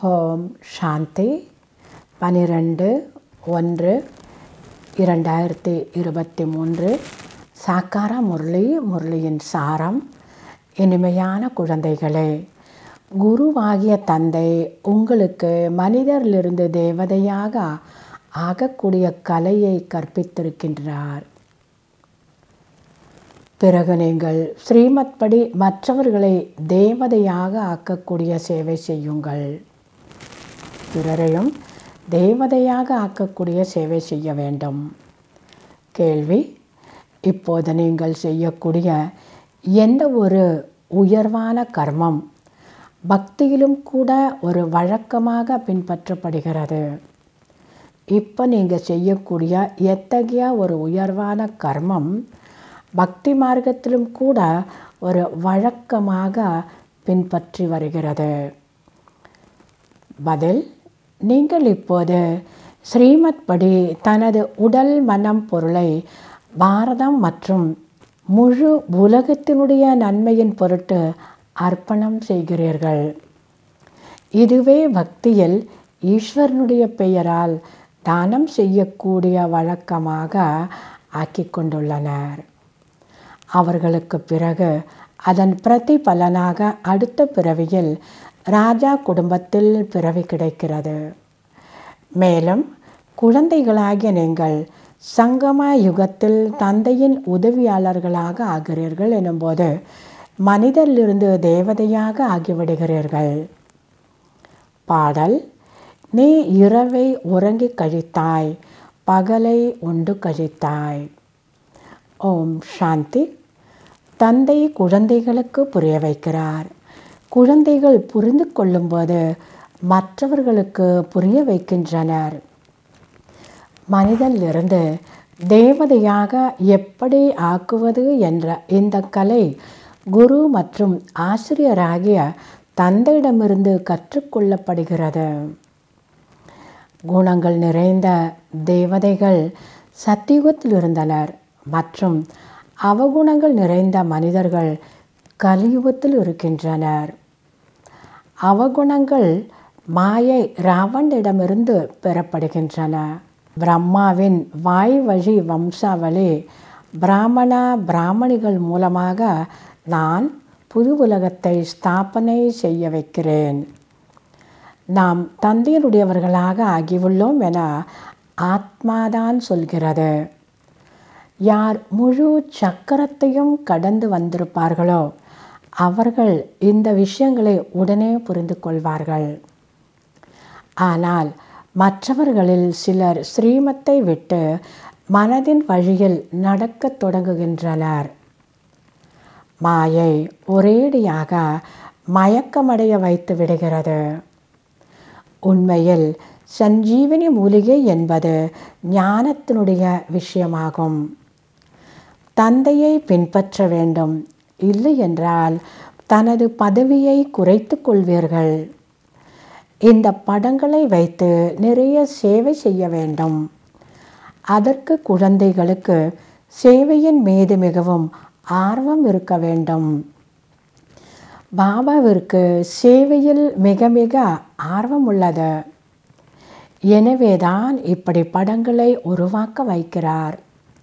ஓம் சாந்தி பனிரெண்டு ஒன்று இரண்டாயிரத்தி இருபத்தி மூன்று சாக்கார முரளி முரளியின் சாரம் இனிமையான குழந்தைகளே குருவாகிய தந்தை உங்களுக்கு மனிதரிலிருந்து தேவதையாக ஆகக்கூடிய கலையை கற்பித்திருக்கின்றார் பிறகு நீங்கள் ஸ்ரீமத் படி மற்றவர்களை தேவதையாக ஆக்கக்கூடிய சேவை செய்யுங்கள் பிறரையும் தேவதையாக ஆக்கக்கூடிய சேவை செய்ய வேண்டும் கேள்வி இப்போது நீங்கள் செய்யக்கூடிய எந்த ஒரு உயர்வான கர்மம் பக்தியிலும் கூட ஒரு வழக்கமாக பின்பற்றப்படுகிறது இப்போ நீங்கள் செய்யக்கூடிய எத்தகைய ஒரு உயர்வான கர்மம் பக்தி மார்க்கத்திலும் கூட ஒரு வழக்கமாக பின்பற்றி வருகிறது பதில் நீங்கள் இப்போது ஸ்ரீமத் படி தனது உடல் மனம் பொருளை பாரதம் மற்றும் முழு உலகத்தினுடைய நன்மையின் பொருட்டு அர்ப்பணம் செய்கிறீர்கள் இதுவே பக்தியில் ஈஸ்வரனுடைய பெயரால் தானம் செய்யக்கூடிய வழக்கமாக ஆக்கிக் கொண்டுள்ளனர் அவர்களுக்கு பிறகு அதன் பிரதிபலனாக அடுத்த பிறவியில் ராஜா குடும்பத்தில் பிறவி கிடைக்கிறது மேலும் குழந்தைகளாகிய நீங்கள் சங்கம யுகத்தில் தந்தையின் உதவியாளர்களாக ஆகிறீர்கள் எனும்போது மனிதரிலிருந்து தேவதையாக ஆகிவிடுகிறீர்கள் பாடல் நீ இரவை உறங்கி கழித்தாய் பகலை உண்டு கழித்தாய் ஓம் சாந்தி தந்தை குழந்தைகளுக்கு புரிய வைக்கிறார் குழந்தைகள் புரிந்து கொள்ளும்போது மற்றவர்களுக்கு புரிய வைக்கின்றனர் மனிதனிலிருந்து தேவதையாக எப்படி ஆக்குவது என்ற இந்த கலை குரு மற்றும் ஆசிரியராகிய தந்தையிடமிருந்து கற்றுக்கொள்ளப்படுகிறது குணங்கள் நிறைந்த தேவதைகள் சத்தியுகத்தில் இருந்தனர் மற்றும் அவகுணங்கள் நிறைந்த மனிதர்கள் கலியுகத்தில் இருக்கின்றனர் அவகுணங்கள் மாயை ராவணிடமிருந்து பெறப்படுகின்றன பிரம்மாவின் வாய் வழி வம்சாவளி பிராமணா பிராமணிகள் மூலமாக நான் புது உலகத்தை ஸ்தாபனை செய்ய வைக்கிறேன் நாம் தந்தையருடையவர்களாக ஆகியுள்ளோம் என ஆத்மாதான் சொல்கிறது யார் முழு சக்கரத்தையும் கடந்து வந்திருப்பார்களோ அவர்கள் இந்த விஷயங்களை உடனே புரிந்து கொள்வார்கள் ஆனால் மற்றவர்களில் சிலர் ஸ்ரீமத்தை விட்டு மனதின் வழியில் நடக்கத் தொடங்குகின்றனர் மாயை ஒரேடியாக மயக்கமடைய வைத்து விடுகிறது உண்மையில் சஞ்சீவனி மூலிகை என்பது ஞானத்தினுடைய விஷயமாகும் தந்தையை பின்பற்ற வேண்டும் இல்லை என்றால் தனது பதவியை குறைத்து கொள்வீர்கள் இந்த படங்களை வைத்து நிறைய சேவை செய்ய வேண்டும் அதற்கு குழந்தைகளுக்கு சேவையின் மீது மிகவும் ஆர்வம் இருக்க வேண்டும் பாபாவிற்கு சேவையில் மிக மிக ஆர்வம் உள்ளது எனவேதான் இப்படி படங்களை உருவாக்க வைக்கிறார்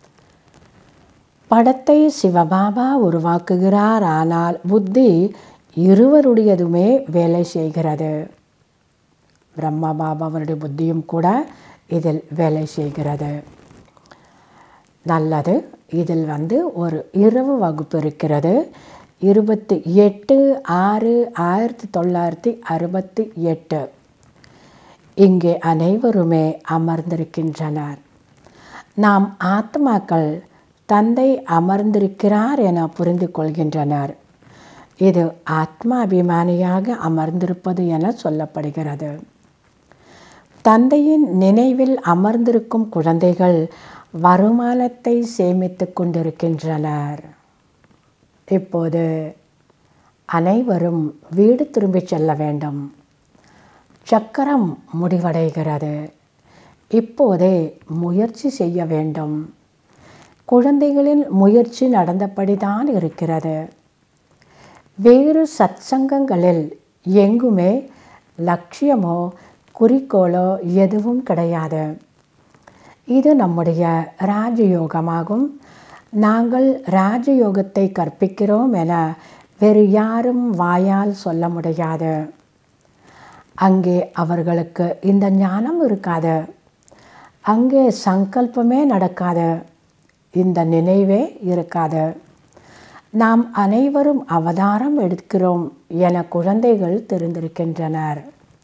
படத்தை சிவபாபா உருவாக்குகிறார் ஆனால் புத்தி இருவருடையதுமே வேலை செய்கிறது பிரம்மா பாபா அவருடைய புத்தியும் கூட இதில் வேலை செய்கிறது நல்லது இதில் வந்து ஒரு இரவு வகுப்பு இருக்கிறது இருபத்தி எட்டு ஆறு ஆயிரத்தி தொள்ளாயிரத்தி அறுபத்தி எட்டு இங்கே அனைவருமே அமர்ந்திருக்கின்றனர் நாம் ஆத்மாக்கள் தந்தை அமர்ந்திருக்கிறார் என புரிந்து கொள்கின்றனர் இது ஆத்மாபிமானியாக அமர்ந்திருப்பது என சொல்லப்படுகிறது தந்தையின் நினைவில் அமர்ந்திருக்கும் குழந்தைகள் வருமானத்தை சேமித்து கொண்டிருக்கின்றனர் இப்போது அனைவரும் வீடு திரும்பிச் செல்ல வேண்டும் சக்கரம் முடிவடைகிறது இப்போதே முயற்சி செய்ய வேண்டும் குழந்தைகளின் முயற்சி நடந்தபடிதான் இருக்கிறது வேறு சத்சங்கங்களில் எங்குமே லட்சியமோ குறிக்கோளோ எதுவும் கிடையாது இது நம்முடைய ராஜயோகமாகும் நாங்கள் ராஜயோகத்தை கற்பிக்கிறோம் என வேறு யாரும் வாயால் சொல்ல முடியாது அங்கே அவர்களுக்கு இந்த ஞானம் இருக்காது அங்கே சங்கல்பமே நடக்காது இந்த நினைவே இருக்காது நாம் அனைவரும் அவதாரம் எடுக்கிறோம் என குழந்தைகள் தெரிந்திருக்கின்றனர்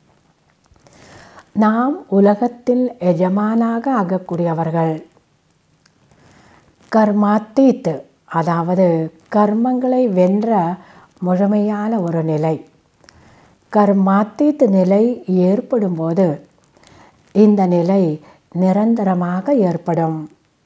நாம் உலகத்தில் எஜமானாக ஆகக்கூடியவர்கள் கர்மாத்தீத் அதாவது கர்மங்களை வென்ற முழுமையான ஒரு நிலை கர்மாத்தீத் நிலை ஏற்படும்போது இந்த நிலை நிரந்தரமாக ஏற்படும்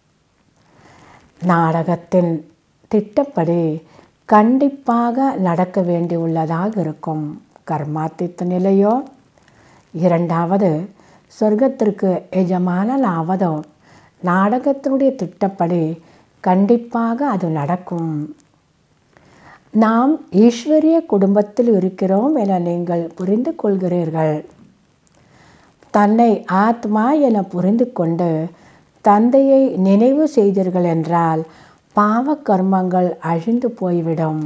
நாடகத்தின் திட்டப்படி கண்டிப்பாக நடக்க வேண்டியுள்ளதாக இருக்கும் கர்மாத்தித்த நிலையோ இரண்டாவது சொர்க்கத்திற்கு எஜமானலாவதோ நாடகத்தினுடைய திட்டப்படி கண்டிப்பாக அது நடக்கும் நாம் ஈஸ்வரிய குடும்பத்தில் இருக்கிறோம் என நீங்கள் புரிந்து கொள்கிறீர்கள் தன்னை ஆத்மா என புரிந்து கொண்டு தந்தையை நினைவு செய்தீர்கள் என்றால் பாவ கர்மங்கள் அழிந்து போய்விடும்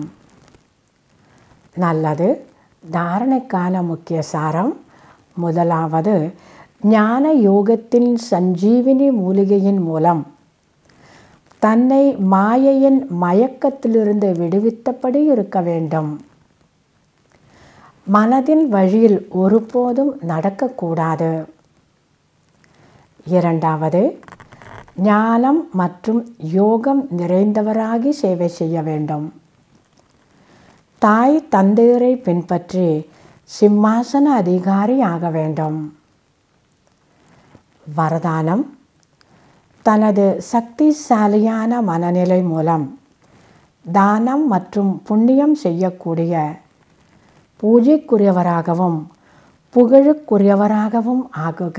நல்லது தாரணைக்கான முக்கிய சாரம் முதலாவது ஞான யோகத்தின் சஞ்சீவினி மூலிகையின் மூலம் தன்னை மாயையின் மயக்கத்திலிருந்து விடுவித்தபடி இருக்க வேண்டும் மனதின் வழியில் ஒருபோதும் நடக்கக்கூடாது இரண்டாவது ஞானம் மற்றும் யோகம் நிறைந்தவராகி சேவை செய்ய வேண்டும் தாய் தந்தையரை பின்பற்றி சிம்மாசன அதிகாரி ஆக வேண்டும் வரதானம் தனது சக்திசாலியான மனநிலை மூலம் தானம் மற்றும் புண்ணியம் செய்யக்கூடிய பூஜைக்குரியவராகவும் புகழுக்குரியவராகவும் ஆகுக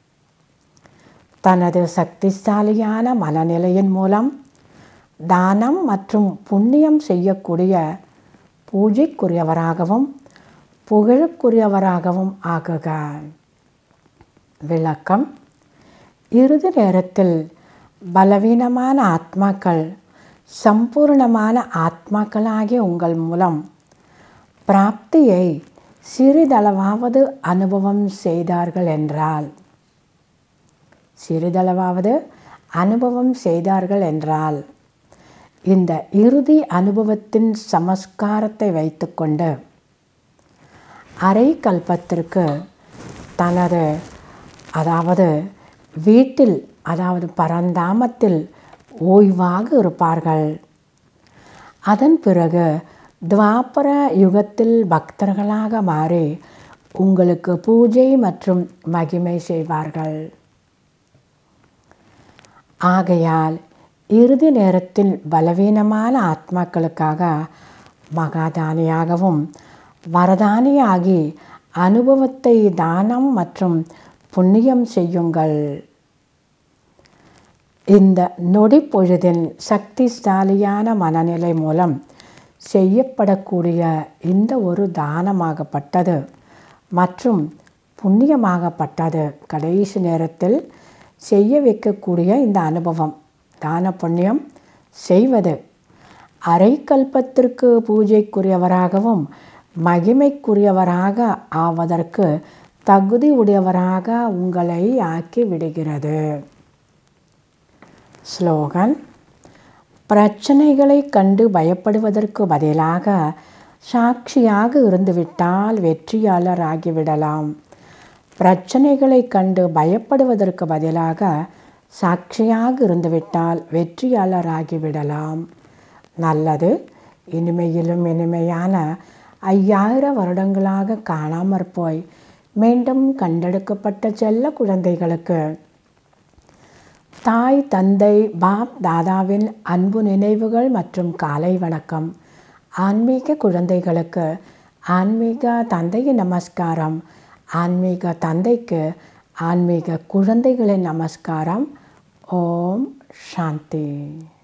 தனது சக்திசாலியான மனநிலையின் மூலம் தானம் மற்றும் புண்ணியம் செய்யக்கூடிய பூஜைக்குரியவராகவும் புகழுக்குரியவராகவும் ஆகுக விளக்கம் இறுதி நேரத்தில் பலவீனமான ஆத்மாக்கள் சம்பூர்ணமான ஆத்மாக்களாகிய உங்கள் மூலம் பிராப்தியை சிறிதளவாவது அனுபவம் செய்தார்கள் என்றால் சிறிதளவாவது அனுபவம் செய்தார்கள் என்றால் இந்த இறுதி அனுபவத்தின் சமஸ்காரத்தை வைத்துக்கொண்டு அரை கல்பத்திற்கு தனது அதாவது வீட்டில் அதாவது பரந்தாமத்தில் ஓய்வாக இருப்பார்கள் அதன் பிறகு துவாபர யுகத்தில் பக்தர்களாக மாறி உங்களுக்கு பூஜை மற்றும் மகிமை செய்வார்கள் ஆகையால் இறுதி நேரத்தில் பலவீனமான ஆத்மாக்களுக்காக மகாதானியாகவும் வரதானியாகி அனுபவத்தை தானம் மற்றும் புண்ணியம் செய்யுங்கள் இந்த நொடி பொழுதின் சக்திசாலியான மனநிலை மூலம் செய்யப்படக்கூடிய இந்த ஒரு தானமாகப்பட்டது மற்றும் புண்ணியமாகப்பட்டது கடைசி நேரத்தில் செய்ய வைக்கக்கூடிய இந்த அனுபவம் தான புண்ணியம் செய்வது அரை கல்பத்திற்கு பூஜைக்குரியவராகவும் மகிமைக்குரியவராக ஆவதற்கு தகுதி உடையவராக உங்களை ஆக்கி விடுகிறது ஸ்லோகன் பிரச்சனைகளை கண்டு பயப்படுவதற்கு பதிலாக சாட்சியாக இருந்துவிட்டால் வெற்றியாளர் ஆகிவிடலாம் பிரச்சனைகளை கண்டு பயப்படுவதற்கு பதிலாக சாட்சியாக இருந்துவிட்டால் வெற்றியாளர் ஆகிவிடலாம் நல்லது இனிமையிலும் இனிமையான ஐயாயிரம் வருடங்களாக காணாமற் போய் மீண்டும் கண்டெடுக்கப்பட்ட செல்ல குழந்தைகளுக்கு தாய் தந்தை பாப் தாதாவின் அன்பு நினைவுகள் மற்றும் காலை வணக்கம் ஆன்மீக குழந்தைகளுக்கு ஆன்மீக தந்தையின் நமஸ்காரம் ஆன்மீக தந்தைக்கு ஆன்மீக குழந்தைகளின் நமஸ்காரம் ஓம் சாந்தி